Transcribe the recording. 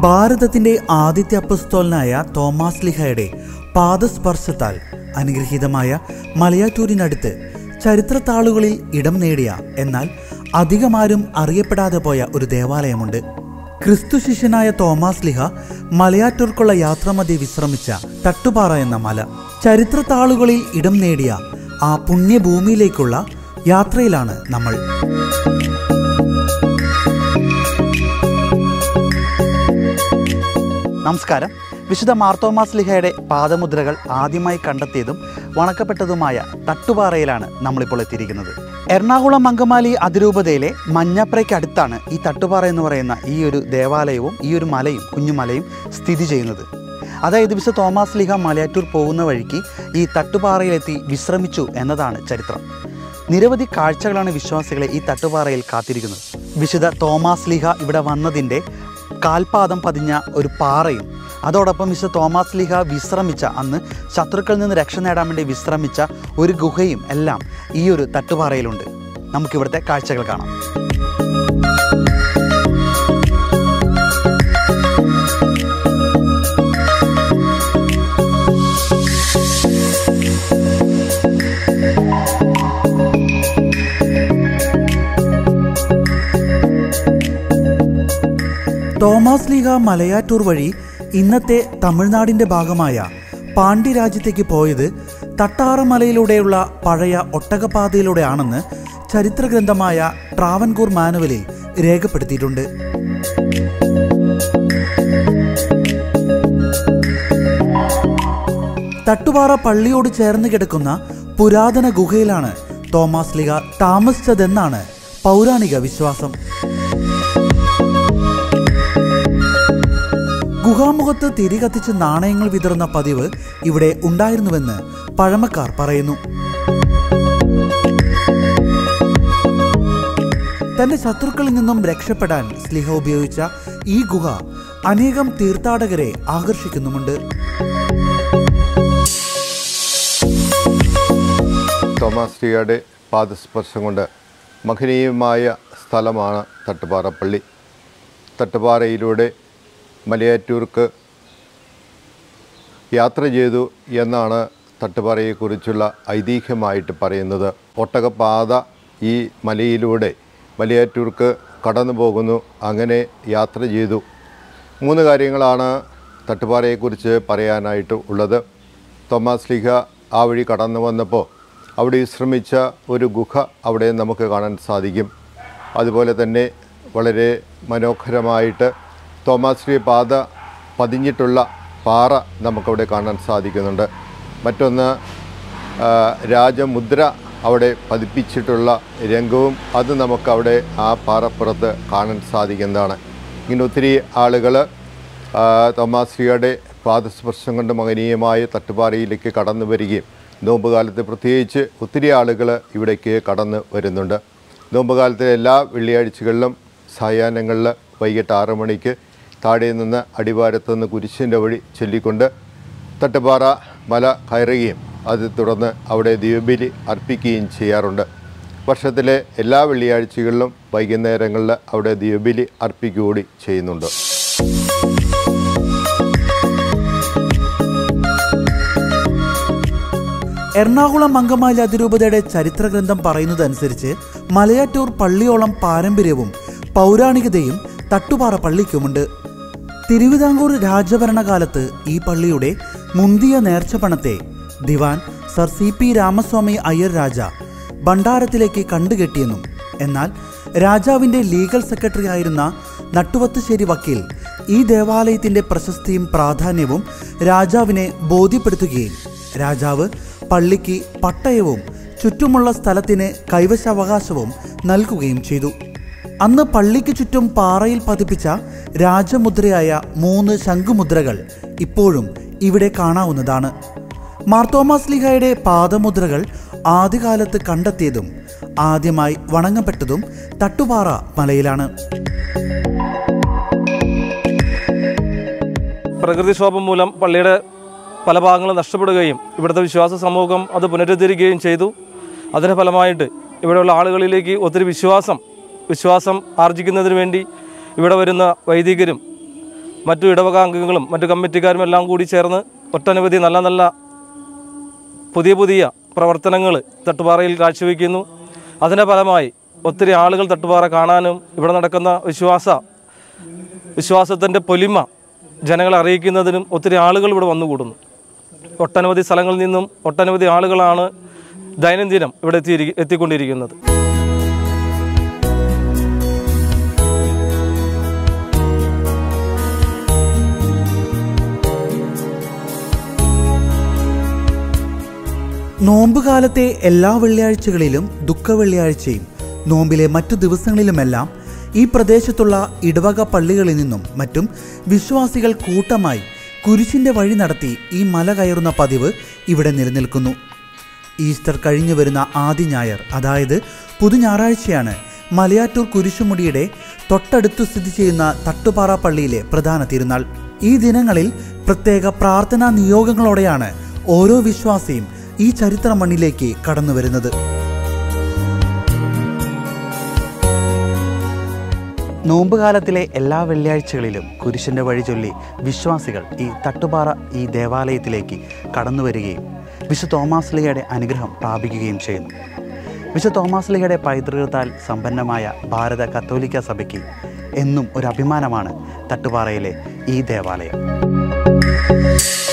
ഭാരതത്തിന്റെ ആദ്യത്തെ അപ്പസ്തോലനായ തോമാസ് ലിഹയുടെ പാദസ്പർശത്താൽ അനുഗ്രഹീതമായ മലയാറ്റൂരിനടുത്ത് ചരിത്രത്താളുകളിൽ ഇടം നേടിയ എന്നാൽ അധികമാരും അറിയപ്പെടാതെ പോയ ഒരു ദേവാലയമുണ്ട് ക്രിസ്തു ശിഷ്യനായ തോമാസ് ലിഹ മലയാറ്റൂർക്കുള്ള യാത്രാമധ്യേ വിശ്രമിച്ച തട്ടുപാറ എന്ന മല ചരിത്രത്താളുകളിൽ ഇടം നേടിയ ആ പുണ്യഭൂമിയിലേക്കുള്ള യാത്രയിലാണ് നമ്മൾ നമസ്കാരം വിശുദ്ധ മാർത്തോമാസ് ലിഹയുടെ പാദമുദ്രകൾ ആദ്യമായി കണ്ടെത്തിയതും വണക്കപ്പെട്ടതുമായ തട്ടുപാറയിലാണ് നമ്മളിപ്പോൾ എത്തിയിരിക്കുന്നത് എറണാകുളം അങ്കമാലി അതിരൂപതയിലെ മഞ്ഞപ്രയ്ക്കടുത്താണ് ഈ തട്ടുപാറ എന്ന് പറയുന്ന ഈ ഒരു ദേവാലയവും ഈ ഒരു മലയും കുഞ്ഞുമലയും സ്ഥിതി ചെയ്യുന്നത് അതായത് വിശുദ്ധ തോമാസ് ലിഹ മലയാറ്റൂർ പോകുന്ന വഴിക്ക് ഈ തട്ടുപാറയിലെത്തി വിശ്രമിച്ചു എന്നതാണ് ചരിത്രം നിരവധി കാഴ്ചകളാണ് വിശ്വാസികളെ ഈ തട്ടുപാറയിൽ കാത്തിരിക്കുന്നത് വിശുദ്ധ തോമാസ് ലിഹ ഇവിടെ വന്നതിൻ്റെ കാൽപാദം പതിഞ്ഞ ഒരു പാറയും അതോടൊപ്പം വിശുദ്ധ തോമാസ് ലിഹ വിശ്രമിച്ച അന്ന് ശത്രുക്കളിൽ നിന്ന് രക്ഷ നേടാൻ വേണ്ടി വിശ്രമിച്ച ഒരു ഗുഹയും എല്ലാം ഈ ഒരു തട്ടുപാറയിലുണ്ട് നമുക്കിവിടുത്തെ കാഴ്ചകൾ കാണാം തോമാസ് ലീഗ മലയാറ്റൂർ വഴി ഇന്നത്തെ തമിഴ്നാടിന്റെ ഭാഗമായ പാണ്ഡ്യരാജ്യത്തേക്ക് പോയത് തട്ടാറമലയിലൂടെയുള്ള പഴയ ഒട്ടകപാതയിലൂടെയാണെന്ന് ചരിത്രഗ്രന്ഥമായ ട്രാവൻകൂർ മാനുവലിൽ രേഖപ്പെടുത്തിയിട്ടുണ്ട് തട്ടുപാറ പള്ളിയോട് ചേർന്ന് കിടക്കുന്ന പുരാതന ഗുഹയിലാണ് തോമാസ് ലിഗ താമസിച്ചതെന്നാണ് പൗരാണിക വിശ്വാസം ഗുഹാമുഖത്ത് തിരി കത്തിച്ച് നാണയങ്ങൾ വിതറുന്ന പതിവ് ഇവിടെ ഉണ്ടായിരുന്നുവെന്ന് പഴമക്കാർ പറയുന്നു തന്റെ ശത്രുക്കളിൽ നിന്നും രക്ഷപ്പെടാൻ സ്ലിഹ ഉപയോഗിച്ച ഈ ഗുഹ അനേകം തീർത്ഥാടകരെ ആകർഷിക്കുന്നുമുണ്ട് തോമസ് ടിയുടെ പാദസ്പർശം കൊണ്ട് മഹനീയമായ സ്ഥലമാണ് തട്ടുപാറ പള്ളി തട്ടുപാറയിലൂടെ മലയാറ്റൂർക്ക് യാത്ര ചെയ്തു എന്നാണ് തട്ടുപാറയെക്കുറിച്ചുള്ള ഐതിഹ്യമായിട്ട് പറയുന്നത് ഒട്ടകപ്പാത ഈ മലയിലൂടെ മലയാറ്റൂർക്ക് കടന്നു പോകുന്നു അങ്ങനെ യാത്ര ചെയ്തു മൂന്ന് കാര്യങ്ങളാണ് തട്ടുപാറയെക്കുറിച്ച് പറയാനായിട്ട് ഉള്ളത് തോമസ് ലീഹ ആ വഴി കടന്നു വന്നപ്പോൾ അവിടെ വിശ്രമിച്ച ഒരു ഗുഹ അവിടെ നമുക്ക് കാണാൻ സാധിക്കും അതുപോലെ തന്നെ വളരെ മനോഹരമായിട്ട് തോമാസ് ലീഹ പാത പതിഞ്ഞിട്ടുള്ള പാറ നമുക്കവിടെ കാണാൻ സാധിക്കുന്നുണ്ട് മറ്റൊന്ന് ആ, രാജമുദ്ര അവിടെ പതിപ്പിച്ചിട്ടുള്ള രംഗവും അത് നമുക്കവിടെ ആ പാറപ്പുറത്ത് കാണാൻ സാധിക്കുന്നതാണ് ഇങ്ങനെ ഒത്തിരി ആളുകൾ തോമാശ്രീയുടെ പാദസ്പർശം കൊണ്ട് മകനീയമായ തട്ടുപാറയിലേക്ക് കടന്നു വരികയും നോമ്പുകാലത്ത് പ്രത്യേകിച്ച് ഒത്തിരി ആളുകൾ ഇവിടേക്ക് കടന്നു വരുന്നുണ്ട് നോമ്പുകാലത്തെ എല്ലാ വെള്ളിയാഴ്ചകളിലും സായാഹ്നങ്ങളിൽ വൈകിട്ട് ആറ് മണിക്ക് താഴെ നിന്ന് അടിവാരത്ത് നിന്ന് കുരിശിൻ്റെ വഴി ചൊല്ലിക്കൊണ്ട് തട്ടുപാറ മല കയറുകയും അത് തുടർന്ന് അവിടെ ദീപബലി അർപ്പിക്കുകയും ചെയ്യാറുണ്ട് വർഷത്തിലെ എല്ലാ വെള്ളിയാഴ്ചകളിലും വൈകുന്നേരങ്ങളിൽ അവിടെ ദീപബലി അർപ്പിക്കുകകൂടി ചെയ്യുന്നുണ്ട് എറണാകുളം അങ്കമാലി അതിരൂപതയുടെ ചരിത്രഗ്രന്ഥം പറയുന്നതനുസരിച്ച് മലയാറ്റൂർ പള്ളിയോളം പാരമ്പര്യവും പൗരാണികതയും തട്ടുപാറ പള്ളിക്കുമുണ്ട് തിരുവിതാംകൂർ രാജഭരണകാലത്ത് ഈ പള്ളിയുടെ മുന്തിയ നേർച്ചപ്പണത്തെ ദിവാൻ sir C P Ramaswamy Iyer രാജ ഭണ്ഡാരത്തിലേക്ക് കണ്ടുകെട്ടിയെന്നും എന്നാൽ രാജാവിന്റെ ലീഗൽ സെക്രട്ടറി ആയിരുന്ന നട്ടുവത്തുശ്ശേരി വക്കീൽ ഈ ദേവാലയത്തിന്റെ പ്രശസ്തിയും പ്രാധാന്യവും രാജാവിനെ ബോധ്യപ്പെടുത്തുകയും രാജാവ് പള്ളിക്ക് പട്ടയവും ചുറ്റുമുള്ള സ്ഥലത്തിന് കൈവശാവകാശവും നൽകുകയും ചെയ്തു അന്ന് പള്ളിക്ക് ചുറ്റും പാറയിൽ പതിപ്പിച്ച രാജമുദ്രയായ മൂന്ന് ശംഖുമുദ്രകൾ ഇപ്പോഴും ഇവിടെ കാണാവുന്നതാണ് മാർത്തോമാസ് ലിഹയുടെ പാദമുദ്രകൾ ആദ്യകാലത്ത് കണ്ടെത്തിയതും ആദ്യമായി വണങ്ങപ്പെട്ടതും തട്ടുപാറ മലയിലാണ് പ്രകൃതിക്ഷോഭം മൂലം പള്ളിയുടെ പല ഭാഗങ്ങളും നഷ്ടപ്പെടുകയും ഇവിടുത്തെ വിശ്വാസ സമൂഹം അത് പുനരുദ്ധരിക്കുകയും ചെയ്തു അതിൻ്റെ ഫലമായിട്ട് ഇവിടെയുള്ള ആളുകളിലേക്ക് ഒത്തിരി വിശ്വാസം വിശ്വാസം ആർജിക്കുന്നതിന് വേണ്ടി ഇവിടെ വരുന്ന വൈദികരും മറ്റു ഇടവക അംഗങ്ങളും മറ്റു കമ്മിറ്റിക്കാരും എല്ലാം കൂടി ചേർന്ന് ഒട്ടനവധി നല്ല നല്ല പുതിയ പുതിയ പ്രവർത്തനങ്ങൾ തട്ടുപാറയിൽ കാഴ്ചവെക്കുന്നു അതിൻ്റെ ഫലമായി ഒത്തിരി ആളുകൾ തട്ടുപാറ കാണാനും ഇവിടെ നടക്കുന്ന വിശ്വാസ വിശ്വാസത്തിൻ്റെ പൊലിമ ജനങ്ങളെ അറിയിക്കുന്നതിനും ഒത്തിരി ആളുകൾ ഇവിടെ വന്നുകൂടുന്നു ഒട്ടനവധി സ്ഥലങ്ങളിൽ നിന്നും ഒട്ടനവധി ആളുകളാണ് ദൈനംദിനം ഇവിടെ എത്തിയിരി എത്തിക്കൊണ്ടിരിക്കുന്നത് നോമ്പുകാലത്തെ എല്ലാ വെള്ളിയാഴ്ചകളിലും ദുഃഖ വെള്ളിയാഴ്ചയും നോമ്പിലെ മറ്റു ദിവസങ്ങളിലുമെല്ലാം ഈ പ്രദേശത്തുള്ള ഇടവക പള്ളികളിൽ നിന്നും മറ്റും വിശ്വാസികൾ കൂട്ടമായി കുരിശിന്റെ വഴി നടത്തി ഈ മല കയറുന്ന പതിവ് ഇവിടെ നിലനിൽക്കുന്നു ഈസ്റ്റർ കഴിഞ്ഞു വരുന്ന ആദ്യ ഞായർ അതായത് പുതു ഞായറാഴ്ചയാണ് മലയാറ്റൂർ കുരിശുമുടിയുടെ തൊട്ടടുത്തു സ്ഥിതി ചെയ്യുന്ന തട്ടുപാറ പള്ളിയിലെ പ്രധാന തിരുനാൾ ഈ ദിനങ്ങളിൽ പ്രത്യേക പ്രാർത്ഥനാ നിയോഗങ്ങളോടെയാണ് ഓരോ വിശ്വാസിയും ഈ ചരിത്ര മണ്ണിലേക്ക് കടന്നു വരുന്നത് നോമ്പുകാലത്തിലെ എല്ലാ വെള്ളിയാഴ്ചകളിലും കുരിശിൻ്റെ വഴി ചൊല്ലി വിശ്വാസികൾ ഈ തട്ടുപാറ ഈ ദേവാലയത്തിലേക്ക് കടന്നു വരികയും വിശു തോമാസ്ലിയുടെ അനുഗ്രഹം പ്രാപിക്കുകയും ചെയ്യുന്നു വിശു തോമാസ്ലിയുടെ പൈതൃകത്താൽ സമ്പന്നമായ ഭാരത കത്തോലിക്ക സഭയ്ക്ക് എന്നും ഒരു അഭിമാനമാണ് തട്ടുപാറയിലെ ഈ ദേവാലയം